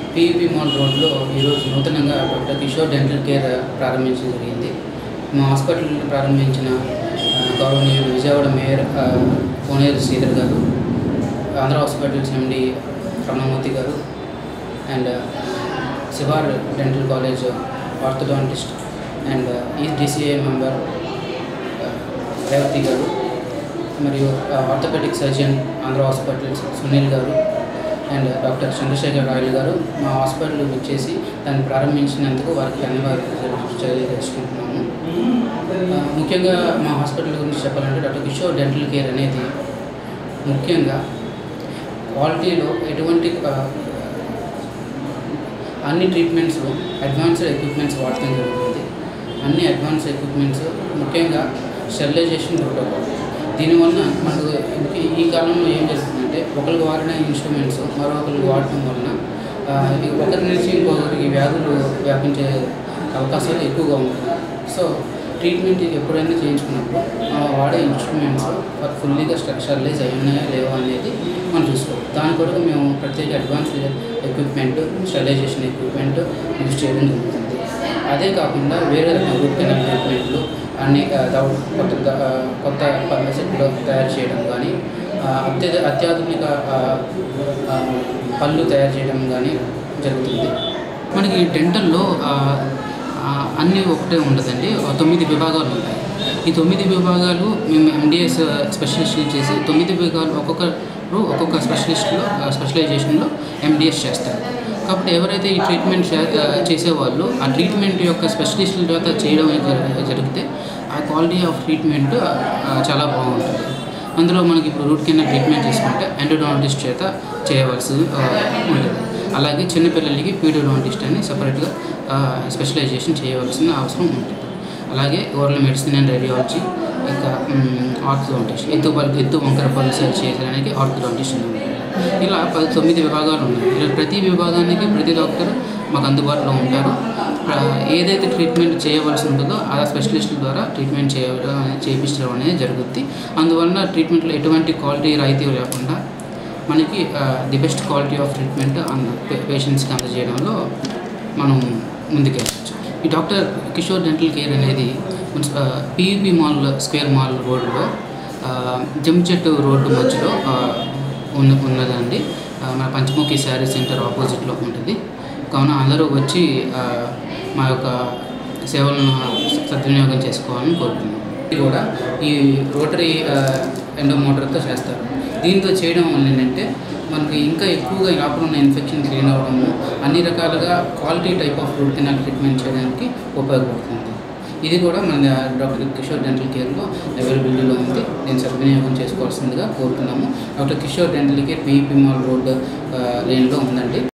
PEP mall రోడ్లో ఈరోజు నూతనంగా డాక్టర్ కిషోర్ డెంటల్ కేర్ ప్రారంభించడం జరిగింది మా హాస్పిటల్ ప్రారంభించిన ఆ, గౌరవనీయులు విజయవాడ మేయర్ ఆ, కోనేరు శ్రీధర్ గారు Andhra hospitals MD Ramanamurthy garu and Sivar dental college orthodontist and ఈ డిసిఏ మెంబర్ రేవతి గారు మరియు orthopaedic surgeon Andhra hospitals Sunil garu and doctor Chandrasekhar రాయలు గారు మా హాస్పిటల్ వచ్చేసి దాన్ని ప్రారంభించినందుకు వారికి ధన్యవాదాలు తెలియజేసుకుంటున్నాము ఆ, ముఖ్యంగా మా హాస్పిటల్ గురించి చెప్పాలంటే డాక్టర్ కిషోర్ డెంటల్ కేర్ అనేది ముఖ్యంగా క్వాలిటీలో ఎటువంటి ఆ, అన్ని ట్రీట్మెంట్స్ అడ్వాన్స్డ్ ఎక్విప్మెంట్స్ వాడటం జరుగుతుంది అన్ని అడ్వాన్స్ ఎక్విప్మెంట్స్ ముఖ్యంగా స్టెరిలైజేషన్ ప్రోటోకాల్ దీనివల్ల మనకు ఈ- ఈ కాలంలో ఏం జరుగుతుందంటే ఒకరికి వాడిన ఇన్స్ట్రుమెంట్స్ మరొకరికి వాడటం వలన ఆ, ఈ ఒకరి నుంచి ఇంకొకరికి వ్యాధులు వ్యాపించే అవకాశాలు ఎక్కువగా ఉంటుంది సో ట్రీట్మెంట్ ఎప్పుడైనా చేయించుకున్నప్పుడు ఆ, వాడే ఇన్స్ట్రుమెంట్స్ ఫుల్లీగా స్ట్రక్చరలైజ్ అయి ఉన్నాయా లేవా అనేది మనం చూసుకోవాలి దాని కొరకు మేము ప్రత్యేక advance equipment sterilization equipment use చేయడం జరుగుతుంది అదే కాకుండా వేరే రకమైన రూట్ కెనాల్ ట్రీట్మెంట్లు అన్ని ఆ, దవ- కొత్త ద- ఆ, కొత్త సెట్లో తయారు చేయడం కానీ ఆ, అత్య అత్యాధునిక ఆ, ఆ, పళ్ళు తయారు చేయడం కానీ జరుగుతుంది మనకి డెంటల్లో ఆ, ఆ, అన్నీ ఒకటే ఉండదండి ఒక తొమ్మిది విభాగాలు ఉంటాయి ఈ తొమ్మిది విభాగాలు మేము ఎండిఎస్ స్పెషలిస్ట్ చేసి తొమ్మిది విభాగాలు ఒక్కొక్కరు ఒక్కొక్క స్పెషలిస్ట్లో స్పెషలైజేషన్లో ఎండిఎస్ చేస్తారు కాబట్టి ఎవరైతే ఈ ట్రీట్మెంట్ చే- ఆ, చేసేవాళ్ళు ఆ ట్రీట్మెంట్ యొక్క స్పెషలిస్టుల చేత చేయడం జరి- జరిగితే ఆ క్వాలిటీ ఆఫ్ ట్రీట్మెంట్ ఆ, చాలా బాగుంటుంది అందులో మనకి ఇప్పుడు రూట్ కింద ట్రీట్మెంట్ చేసుకుంటే ఎండోడాంటిస్ట్ చేత చేయవలసి ఆ, ఉంటుంది అలాగే చిన్నపిల్లలకి పీడోడాంటిస్ట్ అని సపరేట్గా స్పెషలైజేషన్ చేయవలసిన అవసరం ఉంటుంది అలాగే ఓరల్ మెడిసిన్ అండ్ రేడియాలజీ ఇంకా ఆర్థోడాంటిస్ట్ ఎత్తు పల్ ఎత్తు వంకర పళ్ళు సరి చేయడానికి ఆర్థోడాంటిస్ట్ అని ఉంటారు ఇలా పది తొమ్మిది విభాగాలు ఉన్నాయి ఇలా ప్రతి విభాగానికి ప్రతి డాక్టర్ మాకు అందుబాటులో ఉంటారు ప్ర- ఏదైతే ట్రీట్మెంట్ చేయవలసి ఉంటుందో ఆ స్పెషలిస్టుల ద్వారా ట్రీట్మెంట్ చేయడం అనేది చేయించడం అనేది జరుగుద్ది అందువలన ట్రీట్మెంట్లో ఎటువంటి క్వాలిటీ రాయితీ లేకుండా మనకి the best quality of treatment పేషెంట్స్కి అందజేయడంలో మనం ముందుకెళ్ళచ్చు ఈ డాక్టర్ కిషోర్ డెంటల్ కేర్ అనేది పిఈపి మాల్ స్క్వేర్ మాల్ రోడ్లో జంచెట్టు రోడ్డు మధ్యలో ఆ, ఉన్న ఉన్నదండి ఆ, మన పంచముఖి శారీ సెంటర్ ఆపోజిట్లో ఉంటుంది కావున అందరూ వచ్చి ఆ, మా యొక్క సేవలను సద్వినియోగం చేసుకోవాలని కోరుతున్నాం ఇది కూడా ఈ రోటరీ ఎండో మోటార్తో చేస్తారు దీంతో చేయడం వల్ల ఏంటంటే మనకి ఇంకా ఎక్కువగా ఈ లోపల ఉన్న ఇన్ఫెక్షన్ క్లీన్ అవ్వడము అన్ని రకాలుగా quality type of root canal treatment చేయడానికి ఉపయోగపడుతుంది ఇది కూడా మన డాక్టర్ కిషోర్ డెంటల్ కేర్లో అవైలబిలిటీలో ఉంది నేను సద్వినియోగం చేసుకోవాల్సిందిగా కోరుతున్నాము doctor Kishore dental care PEP mall road లేన్లో ఉందండి